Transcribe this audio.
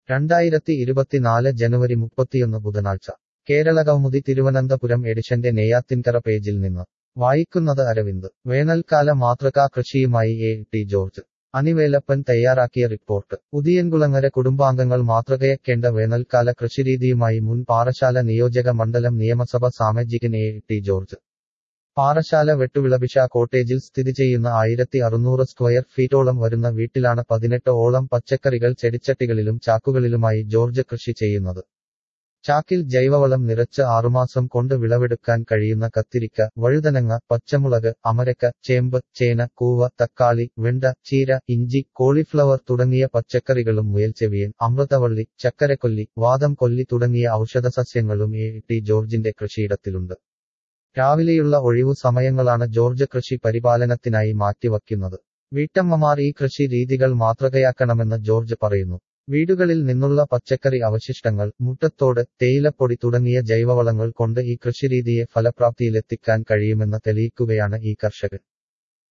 രണ്ടായിരത്തി ഇരുപത്തിനാല് ജനുവരി മുപ്പത്തിയൊന്ന് ബുധനാഴ്ച കേരളകൗമുദി തിരുവനന്തപുരം എഡിഷന്റെ നെയ്യാത്തിൻകര പേജിൽ നിന്ന് വായിക്കുന്നത് അരവിന്ദ് വേനൽക്കാല മാതൃകാ കൃഷിയുമായി എ ടി ജോർജ് അനിവേലപ്പൻ തയ്യാറാക്കിയ റിപ്പോർട്ട് ഉദിയൻകുളങ്ങര കുടുംബാംഗങ്ങൾ മാതൃകയാക്കേണ്ട വേനൽക്കാല കൃഷിരീതിയുമായി മുൻ പാറശാല നിയോജക മണ്ഡലം നിയമസഭ സാമാജികൻ എ ടി ജോർജ് പാറശാല വെട്ടുവിളഭിഷ കോട്ടേജിൽ സ്ഥിതി ചെയ്യുന്ന ആയിരത്തി അറുന്നൂറ് സ്ക്വയർ ഫീറ്റോളം വരുന്ന വീട്ടിലാണ് പതിനെട്ട് ഓളം പച്ചക്കറികൾ ചെടിച്ചട്ടികളിലും ചാക്കുകളിലുമായി ജോർജ് കൃഷി ചെയ്യുന്നത് ചാക്കിൽ ജൈവവളം നിറച്ച് ആറുമാസം കൊണ്ട് വിളവെടുക്കാൻ കഴിയുന്ന കത്തിരിക്ക വഴുതനങ്ങ പച്ചമുളക് അമരക്ക ചേമ്പ് ചേന കൂവ തക്കാളി വെണ്ട ചീര ഇഞ്ചി കോളിഫ്ലവർ തുടങ്ങിയ പച്ചക്കറികളും മുയൽച്ചെവിയൻ അമൃതവള്ളി ചക്കരക്കൊല്ലി വാദം കൊല്ലി തുടങ്ങിയ ഔഷധസസ്യങ്ങളും എ ടി ജോർജിന്റെ കൃഷിയിടത്തിലുണ്ട് രാവിലെയുള്ള ഒഴിവു സമയങ്ങളാണ് ജോർജ് കൃഷി പരിപാലനത്തിനായി മാറ്റിവയ്ക്കുന്നത് വീട്ടമ്മമാർ ഈ കൃഷി രീതികൾ മാതൃകയാക്കണമെന്ന് ജോർജ് പറയുന്നു വീടുകളിൽ നിന്നുള്ള പച്ചക്കറി അവശിഷ്ടങ്ങൾ മുട്ടത്തോട് തേയിലപ്പൊടി തുടങ്ങിയ ജൈവവളങ്ങൾ കൊണ്ട് ഈ കൃഷിരീതിയെ ഫലപ്രാപ്തിയിലെത്തിക്കാൻ കഴിയുമെന്ന് തെളിയിക്കുകയാണ് ഈ കർഷകൻ